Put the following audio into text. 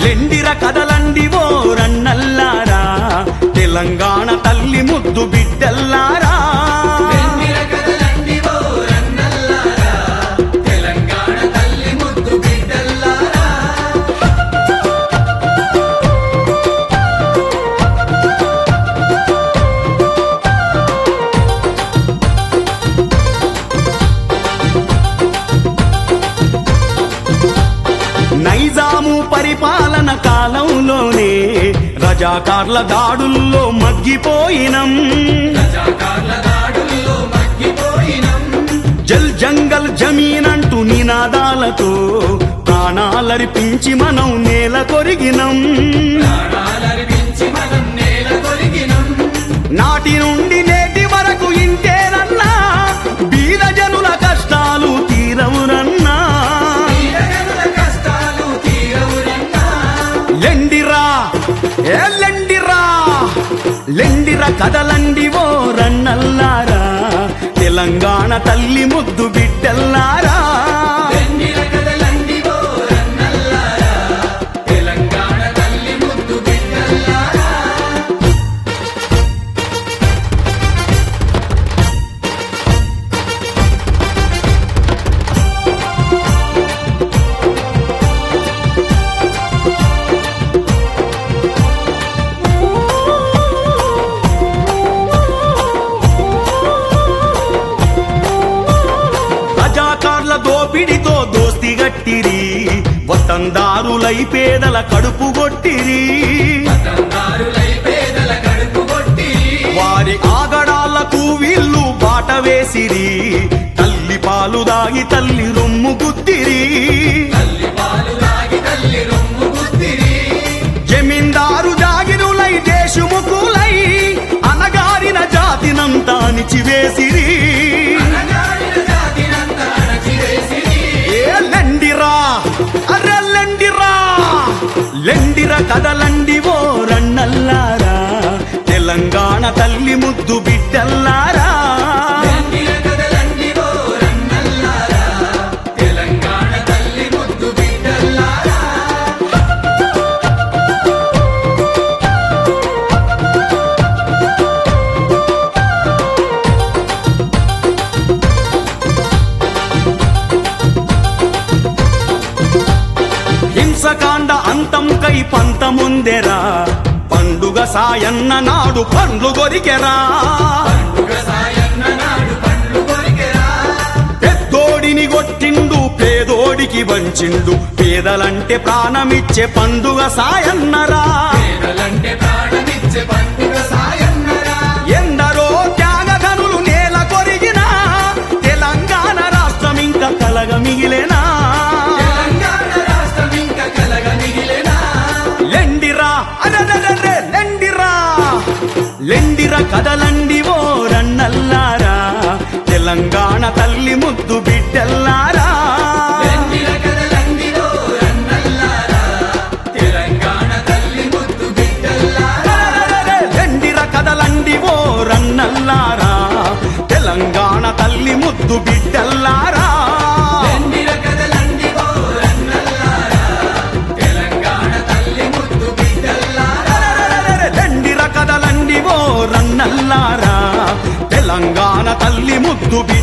లెండిర కదలండి ఓ రన్నల్లారా తెలంగాణ తల్లి ముద్దు బిడ్డల్లారా వెన్నెల కదలండి ఓ రన్నల్లారా, తెలంగాణ తల్లి ముద్దు బిడ్డల్లారా నైజాము పరిపాలన కాలంలోనే రజాకార్ల దాడుల్లో మగ్గిపోయినం రజాకార్ల దాడుల్లో మగ్గిపోయినం జల్ జంగల్ జమీన్ అంటూ నినాదాలతో ప్రాణాలర్పించి మనం నేల కొరిగినం ప్రాణాలర్పించి మనం నేల కొరిగినం నాటి నుండి నేటి వరకు ఇంటేనన్నా బీద జనుల కష్టాలు తీరవురన్నా వీరగనుల కష్టాలు తీరవురన్నా లెండిరా ఏ లెండిరా లెండిరా కదలండి ఓ రన్నల్లారా తెలంగాణ తల్లి ముద్దు బిడ్డల్లారా వెన్నెల కదలండి ఓ రన్నల్లారా, తెలంగాణ తల్లి ముద్దు బిడ్డల్లారా రజాకార్ల దోపిడితో దోస్తి గట్టిరి వతందారులై పేదల కడుపు కొట్టిరి తందారులై పేదల కడుపు కొట్టి వారి ఆగడాలకు వీళ్ళు బాట వేసిరి తల్లి పాలు దాగి తల్లి రొమ్ము గుద్దిరి తల్లి పాలు తాగి తల్లి రొమ్ము గుద్దిరి జమీందారు జాగిరులై దేశముకులై అనగారిన జాతినంతా అణిచివేసిరి అనగాడిన జాతినంతా అణచివేసిరి. ఏ లెండిరా అరే లెండిరా లెండిర కదలండి ఓ రన్నల్లారా తెలంగాణ తల్లి ముద్దు బిడ్డల్లారా వెన్నెల కదలండి ఓ రన్నల్లారా, తెలంగాణ తల్లి ముద్దు బిడ్డల్లారా హింసకాండ అంతం కై పంతముందెరా పండుగ సాయన్న నాడు పండ్లు గొరికెరా పండుగ సాయన్న నాడు పండ్లు కొరికెరా. పెద్దోడిని కొట్టిండు పేదోడికి వంచిండు పేదలంటే ప్రాణమిచ్చే పండుగ సాయన్నరా పేదలంటే ప్రాణమిచ్చే పండుగ సాయన్నరా. ఎందరో త్యాగధనులు నేల కొరిగినా తెలంగాణ రాష్ట్రం ఇంకా కలగ మిగిలేనా తెలంగాణ రాష్ట్రం ఇంకా కలగ మిగిలెనా? లెండిరా అదదదదే లెండిరా లెండిర కదలండి ఓ రన్నల్లారా తెలంగాణ తల్లి ముద్దు బిడ్డల్లారా వెన్నెల కదలండి ఓ రన్నల్లారా, తెలంగాణ తల్లి ముద్దు బిడ్డల్లారా అదదదదే లెండిర కదలండి ఓ రన్నల్లారా తెలంగాణ తల్లి ముద్దు బిడ్డల్లారా వెన్నెల కదలండి ఓ రన్నల్లారా, తెలంగాణ తల్లి ముద్దు బిడ్డల్లారా దండిర కదలండి ఓ రన్నల్లారా తెలంగాణ తల్లి ముద్దు బిడ్డ